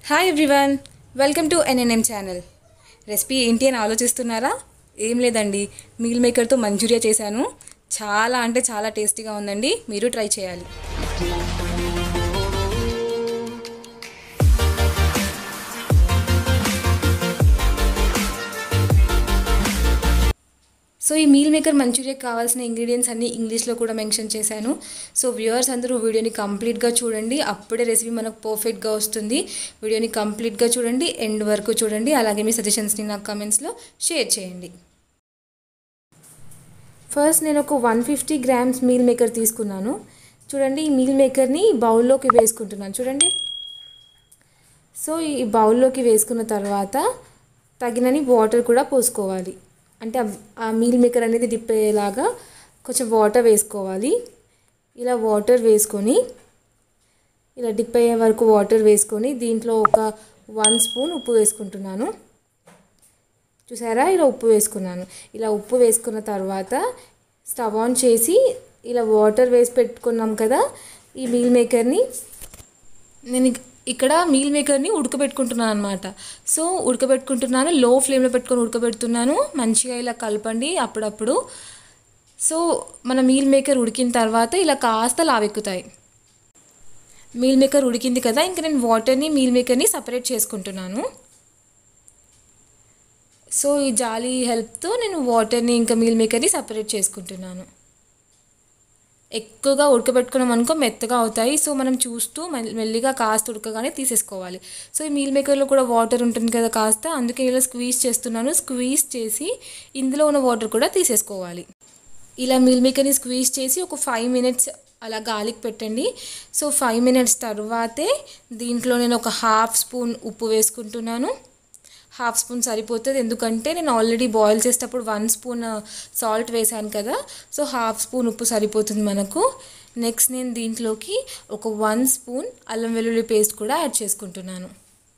hi everyone welcome to NNM channel recipe ఏంటి అని ఆలోచిస్తున్నారా ఏం లేదండి మీల్ మేకర్తో మంచూరియా చేశాను చాలా అంటే చాలా టేస్టీగా ఉందండి మీరు ట్రై చేయాలి సో ఈ మీల్ మేకర్ మంచూరియాకి కావాల్సిన ఇంగ్రీడియంట్స్ అన్నీ ఇంగ్లీష్లో కూడా మెన్షన్ చేశాను సో వ్యూవర్స్ అందరూ వీడియోని కంప్లీట్గా చూడండి అప్పుడే రెసిపీ మనకు పర్ఫెక్ట్గా వస్తుంది వీడియోని కంప్లీట్గా చూడండి ఎండ్ వరకు చూడండి అలాగే మీ సజెషన్స్ని నాకు కమెంట్స్లో షేర్ చేయండి ఫస్ట్ నేను ఒక one fifty grams meal maker తీసుకున్నాను చూడండి ఈ మీల్ మేకర్ని బౌల్లోకి వేసుకుంటున్నాను చూడండి సో ఈ బౌల్లోకి వేసుకున్న తర్వాత తగినని వాటర్ కూడా పోసుకోవాలి అంటే ఆ మీల్ మేకర్ అనేది డిప్ అయ్యేలాగా కొంచెం వాటర్ వేసుకోవాలి ఇలా వాటర్ వేసుకొని ఇలా డిప్ అయ్యే వరకు వాటర్ వేసుకొని దీంట్లో ఒక వన్ స్పూన్ ఉప్పు వేసుకుంటున్నాను చూసారా ఇలా ఉప్పు వేసుకున్నాను ఇలా ఉప్పు వేసుకున్న తర్వాత స్టవ్ ఆన్ చేసి ఇలా వాటర్ వేసి పెట్టుకున్నాం కదా ఈ మీల్ మేకర్ని నేను ఇక్కడ మీల్ మేకర్ని ఉడకబెట్టుకుంటున్నాను అనమాట సో ఉడకబెట్టుకుంటున్నాను లో ఫ్లేమ్లో పెట్టుకొని ఉడకబెడుతున్నాను మంచిగా ఇలా కలపండి అప్పుడప్పుడు సో మన మీల్ మేకర్ ఉడికిన తర్వాత ఇలా కాస్త లావెక్కుతాయి మీల్ మేకర్ ఉడికింది కదా ఇంకా నేను వాటర్ని మీల్ మేకర్ని సపరేట్ చేసుకుంటున్నాను సో ఈ జాలి హెల్ప్తో నేను వాటర్ని ఇంకా మీల్ మేకర్ని సపరేట్ చేసుకుంటున్నాను ఎక్కువగా ఉడకబెట్టుకున్నాం అనుకో మెత్తగా అవుతాయి సో మనం చూస్తూ మెల్లిగా కాస్త ఉడకగానే తీసేసుకోవాలి సో ఈ మీల్ మేకర్లో కూడా వాటర్ ఉంటుంది కదా కాస్త అందుకే ఇలా స్క్వీజ్ చేస్తున్నాను స్క్వీజ్ చేసి ఇందులో ఉన్న వాటర్ కూడా తీసేసుకోవాలి ఇలా మీల్ మేకర్ని స్క్వీజ్ చేసి ఒక ఫైవ్ మినిట్స్ అలా గాలికి పెట్టండి సో ఫైవ్ మినిట్స్ తర్వాతే దీంట్లో నేను ఒక హాఫ్ స్పూన్ ఉప్పు వేసుకుంటున్నాను హాఫ్ స్పూన్ సరిపోతుంది ఎందుకంటే నేను ఆల్రెడీ బాయిల్ చేసేటప్పుడు వన్ స్పూన్ సాల్ట్ వేసాను కదా సో హాఫ్ స్పూన్ ఉప్పు సరిపోతుంది మనకు నెక్స్ట్ నేను దీంట్లోకి ఒక వన్ స్పూన్ అల్లం వెల్లుల్లి పేస్ట్ కూడా యాడ్ చేసుకుంటున్నాను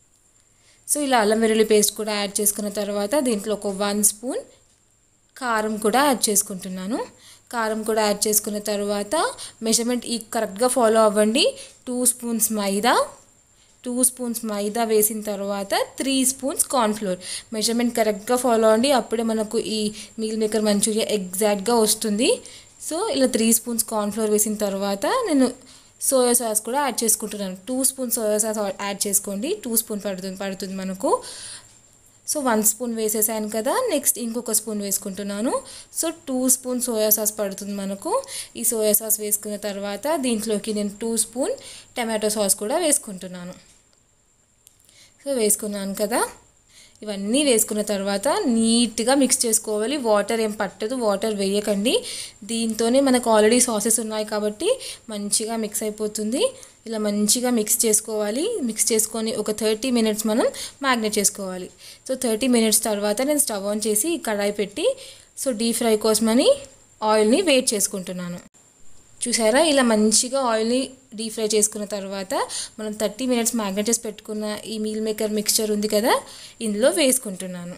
సో ఇలా అల్లం వెల్లుల్లి పేస్ట్ కూడా యాడ్ చేసుకున్న తర్వాత దీంట్లో ఒక వన్ స్పూన్ కారం కూడా యాడ్ చేసుకుంటున్నాను కారం కూడా యాడ్ చేసుకున్న తర్వాత మెజర్మెంట్ ఈ కరెక్ట్గా ఫాలో అవ్వండి two spoons maida two spoons maida వేసిన తర్వాత త్రీ స్పూన్స్ కార్న్ఫ్లోర్ మెజర్మెంట్ కరెక్ట్గా ఫాలో అవ్వండి అప్పుడే మనకు ఈ మీల్ మేకర్ మంచూరియా ఎగ్జాక్ట్గా వస్తుంది సో ఇలా త్రీ స్పూన్స్ కార్న్ఫ్లోర్ వేసిన తర్వాత నేను సోయా సాస్ కూడా యాడ్ చేసుకుంటున్నాను two spoon soya sauce add చేసుకోండి టూ స్పూన్ పడుతుంది పడుతుంది మనకు సో వన్ స్పూన్ వేసేసాను కదా నెక్స్ట్ ఇంకొక స్పూన్ వేసుకుంటున్నాను so two spoon soya sauce పడుతుంది మనకు ఈ సోయా సాస్ వేసుకున్న తర్వాత దీంట్లోకి నేను టూ స్పూన్ టమాటో సాస్ కూడా వేసుకుంటున్నాను సో వేసుకున్నాను కదా ఇవన్నీ వేసుకున్న తర్వాత నీట్గా మిక్స్ చేసుకోవాలి వాటర్ ఏం పట్టదు వాటర్ వేయకండి దీంతోనే మనకు ఆల్రెడీ సాసెస్ ఉన్నాయి కాబట్టి మంచిగా మిక్స్ అయిపోతుంది ఇలా మంచిగా మిక్స్ చేసుకోవాలి మిక్స్ చేసుకొని ఒక థర్టీ మినిట్స్ మనం మ్యాగ్నేట్ చేసుకోవాలి సో థర్టీ మినిట్స్ తర్వాత నేను స్టవ్ ఆన్ చేసి కడాయి పెట్టి సో డీప్ ఫ్రై కోసమని ఆయిల్ని వేట్ చేసుకుంటున్నాను చూసారా ఇలా మంచిగా ఆయిల్ని డీప్ ఫ్రై చేసుకున్న తర్వాత మనం థర్టీ మినిట్స్ మ్యాగ్నెట్ చేసి పెట్టుకున్న ఈ మీల్ మేకర్ మిక్స్చర్ ఉంది కదా ఇందులో వేసుకుంటున్నాను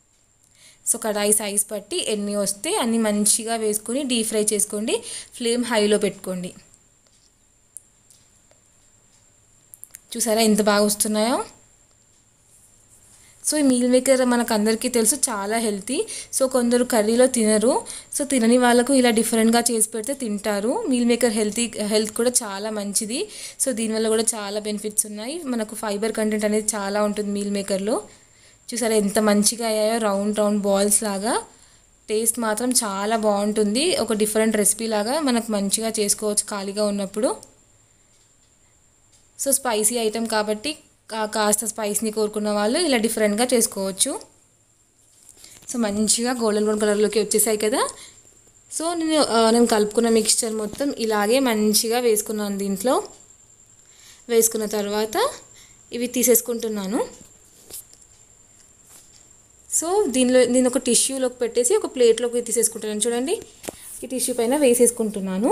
సో కడాయి సైజ్ పట్టి ఎన్ని వస్తే అన్ని మంచిగా వేసుకొని డీప్ ఫ్రై చేసుకోండి ఫ్లేమ్ హైలో పెట్టుకోండి చూసారా ఎంత బాగా వస్తున్నాయో సో ఈ మీల్ మేకర్ మనకు అందరికీ తెలుసు చాలా హెల్తీ సో కొందరు కర్రీలో తినరు సో తినని వాళ్ళకు ఇలా డిఫరెంట్గా చేసి పెడితే తింటారు మీల్ మేకర్ హెల్తీ హెల్త్ కూడా చాలా మంచిది సో దీనివల్ల కూడా చాలా బెనిఫిట్స్ ఉన్నాయి మనకు ఫైబర్ కంటెంట్ అనేది చాలా ఉంటుంది మీల్ మేకర్లో చూసారా ఎంత మంచిగా అయ్యాయో రౌండ్ రౌండ్ బాల్స్ లాగా టేస్ట్ మాత్రం చాలా బాగుంటుంది ఒక డిఫరెంట్ రెసిపీ లాగా మనకు మంచిగా చేసుకోవచ్చు ఖాళీగా ఉన్నప్పుడు సో స్పైసీ ఐటెం కాబట్టి కాస్త స్పైస్ని కోరుకున్న వాళ్ళు ఇలా డిఫరెంట్గా చేసుకోవచ్చు సో మంచిగా గోల్డెన్ బ్రౌన్ కలర్లోకి వచ్చేసాయి కదా సో నేను నేను కలుపుకున్న మిక్స్చర్ మొత్తం ఇలాగే మంచిగా వేసుకున్నాను దీంట్లో వేసుకున్న తర్వాత ఇవి తీసేసుకుంటున్నాను సో దీనిలో నేను ఒక టిష్యూలోకి పెట్టేసి ఒక ప్లేట్లోకి తీసేసుకుంటున్నాను చూడండి ఈ టిష్యూ పైన వేసేసుకుంటున్నాను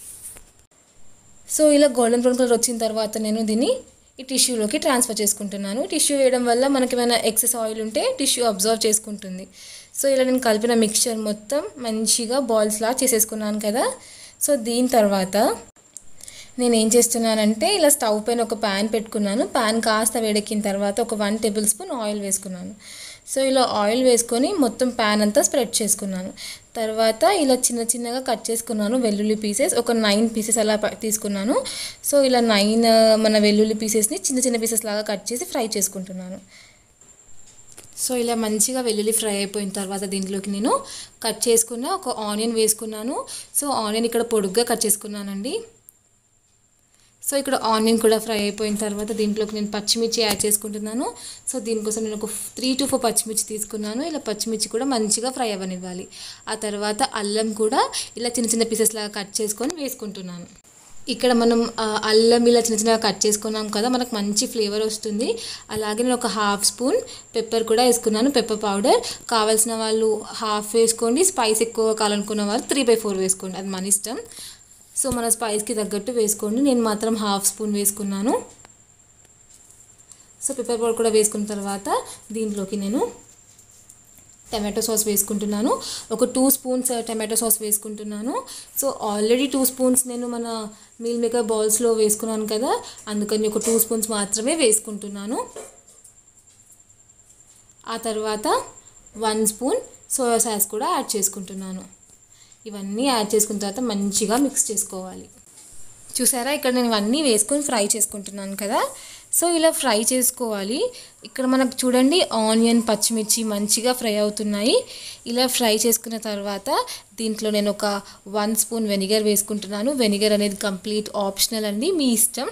సో ఇలా గోల్డెన్ బ్రౌన్ కలర్ వచ్చిన తర్వాత నేను దీన్ని ఈ టిష్యూలోకి ట్రాన్స్ఫర్ చేసుకుంటున్నాను టిష్యూ వేయడం వల్ల మనకి ఏమైనా ఎక్సెస్ ఆయిల్ ఉంటే టిష్యూ అబ్జర్వ్ చేసుకుంటుంది సో ఇలా నేను కలిపిన మిక్చర్ మొత్తం మంచిగా బాల్స్లా చేసేసుకున్నాను కదా సో దీని తర్వాత నేను ఏం చేస్తున్నానంటే ఇలా స్టవ్ పైన ఒక ప్యాన్ పెట్టుకున్నాను ప్యాన్ కాస్త వేడెక్కిన తర్వాత ఒక వన్ టేబుల్ స్పూన్ ఆయిల్ వేసుకున్నాను సో ఇలా ఆయిల్ వేసుకొని మొత్తం ప్యాన్ అంతా స్ప్రెడ్ చేసుకున్నాను తర్వాత ఇలా చిన్న చిన్నగా కట్ చేసుకున్నాను వెల్లుల్లి పీసెస్ ఒక నైన్ పీసెస్ అలా ప- తీసుకున్నాను సో ఇలా నైన్ మన వెల్లుల్లి పీసెస్ని చిన్న చిన్న పీసెస్ లాగా కట్ చేసి ఫ్రై చేసుకుంటున్నాను సో ఇలా మంచిగా వెల్లుల్లి ఫ్రై అయిపోయిన తర్వాత దీంట్లోకి నేను కట్ చేసుకున్న ఒక ఆనియన్ వేసుకున్నాను సో ఆనియన్ ఇక్కడ పొడుగ్గా కట్ చేసుకున్నానండి సో ఇక్కడ ఆనియన్ కూడా ఫ్రై అయిపోయిన తర్వాత దీంట్లోకి నేను పచ్చిమిర్చి యాడ్ చేసుకుంటున్నాను సో దీనికోసం నేను ఒక త్రీ టు ఫోర్ పచ్చిమిర్చి తీసుకున్నాను ఇలా పచ్చిమిర్చి కూడా మంచిగా ఫ్రై అవ్వనివ్వాలి ఆ తర్వాత అల్లం కూడా ఇలా చిన్న చిన్న పీసెస్ లాగా కట్ చేసుకొని వేసుకుంటున్నాను ఇక్కడ మనం ఆ, అల్లం ఇలా చిన్న చిన్నగా కట్ చేసుకున్నాం కదా మనకు మంచి ఫ్లేవర్ వస్తుంది అలాగే నేను ఒక హాఫ్ స్పూన్ పెప్పర్ కూడా వేసుకున్నాను పెప్పర్ పౌడర్ కావాల్సిన వాళ్ళు హాఫ్ వేసుకోండి స్పైస్ ఎక్కువ కావాలనుకున్న వాళ్ళు త్రీ బై ఫోర్ వేసుకోండి అది మన ఇష్టం సో మన స్పైస్కి తగ్గట్టు వేసుకోండి నేను మాత్రం హాఫ్ స్పూన్ వేసుకున్నాను సో పెప్పర్ పౌడర్ కూడా వేసుకున్న తర్వాత దీంట్లోకి నేను టమాటో సాస్ వేసుకుంటున్నాను ఒక టూ స్పూన్స్ టమాటో సాస్ వేసుకుంటున్నాను సో ఆల్రెడీ టూ స్పూన్స్ నేను మన మీల్ మేకర్ బౌల్స్లో వేసుకున్నాను కదా అందుకని ఒక టూ స్పూన్స్ మాత్రమే వేసుకుంటున్నాను ఆ తర్వాత వన్ స్పూన్ సోయా సాస్ కూడా యాడ్ చేసుకుంటున్నాను ఇవన్నీ యాడ్ చేసుకున్న తర్వాత మంచిగా మిక్స్ చేసుకోవాలి చూసారా ఇక్కడ నేను ఇవన్నీ వేసుకొని ఫ్రై చేసుకుంటున్నాను కదా సో ఇలా ఫ్రై చేసుకోవాలి ఇక్కడ మనకు చూడండి ఆనియన్ పచ్చిమిర్చి మంచిగా ఫ్రై అవుతున్నాయి ఇలా ఫ్రై చేసుకున్న తర్వాత దీంట్లో నేను ఒక వన్ స్పూన్ వెనిగర్ వేసుకుంటున్నాను వెనిగర్ అనేది కంప్లీట్ ఆప్షనల్ అండి మీ ఇష్టం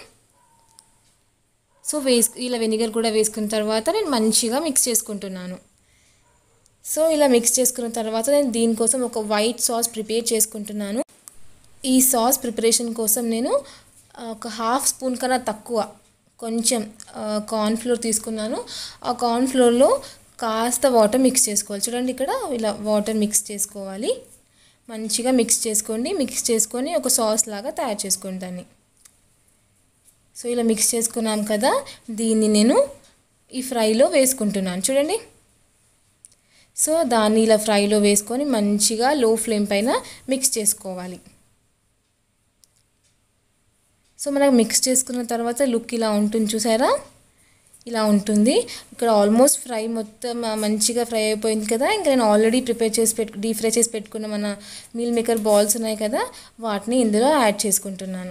సో వేసు ఇలా వెనిగర్ కూడా వేసుకున్న తర్వాత నేను మంచిగా మిక్స్ చేసుకుంటున్నాను సో ఇలా మిక్స్ చేసుకున్న తర్వాత నేను దీనికోసం ఒక వైట్ సాస్ ప్రిపేర్ చేసుకుంటున్నాను ఈ సాస్ ప్రిపరేషన్ కోసం నేను ఆ, ఒక హాఫ్ స్పూన్ కన్నా తక్కువ కొంచెం కార్న్ఫ్లోర్ తీసుకున్నాను ఆ కార్న్ఫ్లోర్లో కాస్త వాటర్ మిక్స్ చేసుకోవాలి చూడండి ఇక్కడ ఇలా వాటర్ మిక్స్ చేసుకోవాలి మంచిగా మిక్స్ చేసుకోండి మిక్స్ చేసుకొని ఒక సాస్ లాగా తయారు చేసుకోండి దాన్ని సో ఇలా మిక్స్ చేసుకున్నాం కదా దీన్ని నేను ఈ ఫ్రైలో వేసుకుంటున్నాను చూడండి సో దాన్ని ఇలా ఫ్రైలో వేసుకొని మంచిగా లో ఫ్లేమ్ పైన మిక్స్ చేసుకోవాలి సో మనకు మిక్స్ చేసుకున్న తర్వాత లుక్ ఇలా ఉంటుంది చూసారా ఇలా ఉంటుంది ఇక్కడ ఆల్మోస్ట్ ఫ్రై మొత్తం ఆ, మంచిగా ఫ్రై అయిపోయింది కదా ఇంకా నేను ఆల్రెడీ ప్రిపేర్ చేసి పెట్టు డీప్ ఫ్రై చేసి పెట్టుకున్న మన మీల్ మేకర్ బాల్స్ ఉన్నాయి కదా వాటిని ఇందులో యాడ్ చేసుకుంటున్నాను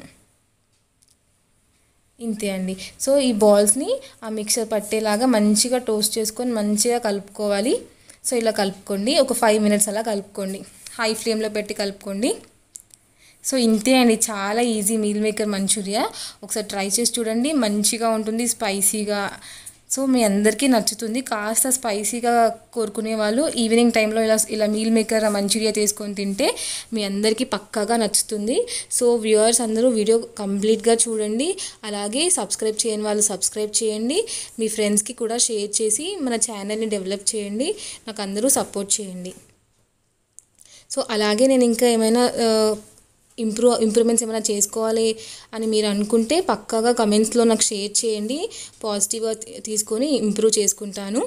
ఇంతే అండి సో ఈ బాల్స్ని ఆ మిక్సర్ పట్టేలాగా మంచిగా టోస్ట్ చేసుకొని మంచిగా కలుపుకోవాలి సో ఇలా కలుపుకోండి ఒక ఫైవ్ మినిట్స్ అలా కలుపుకోండి హై ఫ్లేమ్లో పెట్టి కలుపుకోండి సో ఇంతే అండి చాలా ఈజీ మీల్ మేకర్ మంచూరియా ఒకసారి ట్రై చేసి చూడండి మంచిగా ఉంటుంది స్పైసీగా సో మీ అందరికీ నచ్చుతుంది కాస్త స్పైసీగా కోరుకునే వాళ్ళు ఈవినింగ్ టైంలో ఇలా ఇలా మీల్ మేకర్ మంచూరియా తీసుకొని తింటే మీ అందరికీ పక్కాగా నచ్చుతుంది సో వ్యూవర్స్ అందరూ వీడియో కంప్లీట్గా చూడండి అలాగే సబ్స్క్రైబ్ చేయని వాళ్ళు సబ్స్క్రైబ్ చేయండి మీ ఫ్రెండ్స్కి కూడా షేర్ చేసి మన ఛానల్ని డెవలప్ చేయండి నాకు అందరూ సపోర్ట్ చేయండి సో అలాగే నేను ఇంకా ఏమైనా ఇంప్రూవ్ ఇంప్రూవ్మెంట్స్ ఏమైనా చేసుకోవాలి అని మీరు అనుకుంటే పక్కాగా కమెంట్స్లో నాకు షేర్ చేయండి పాజిటివ్గా తీ- తీసుకొని ఇంప్రూవ్ చేసుకుంటాను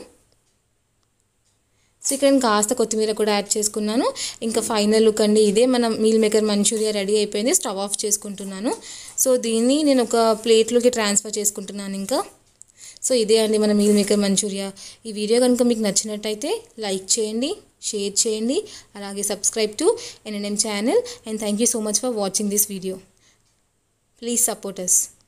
సో ఇక్కడ నేను కాస్త కొత్తిమీర కూడా యాడ్ చేసుకున్నాను ఇంకా ఫైనల్ లుక్ అండి ఇదే మన మీల్ మేకర్ మంచూరియా రెడీ అయిపోయింది స్టవ్ ఆఫ్ చేసుకుంటున్నాను సో దీన్ని నేను ఒక ప్లేట్లోకి ట్రాన్స్ఫర్ చేసుకుంటున్నాను ఇంకా సో ఇదే అండి మన మీల్ మేకర్ మంచూరియా ఈ వీడియో కనుక మీకు నచ్చినట్టయితే లైక్ చేయండి షేర్ చేయండి అలాగే subscribe to NNM channel and thank you so much for watching this video please support us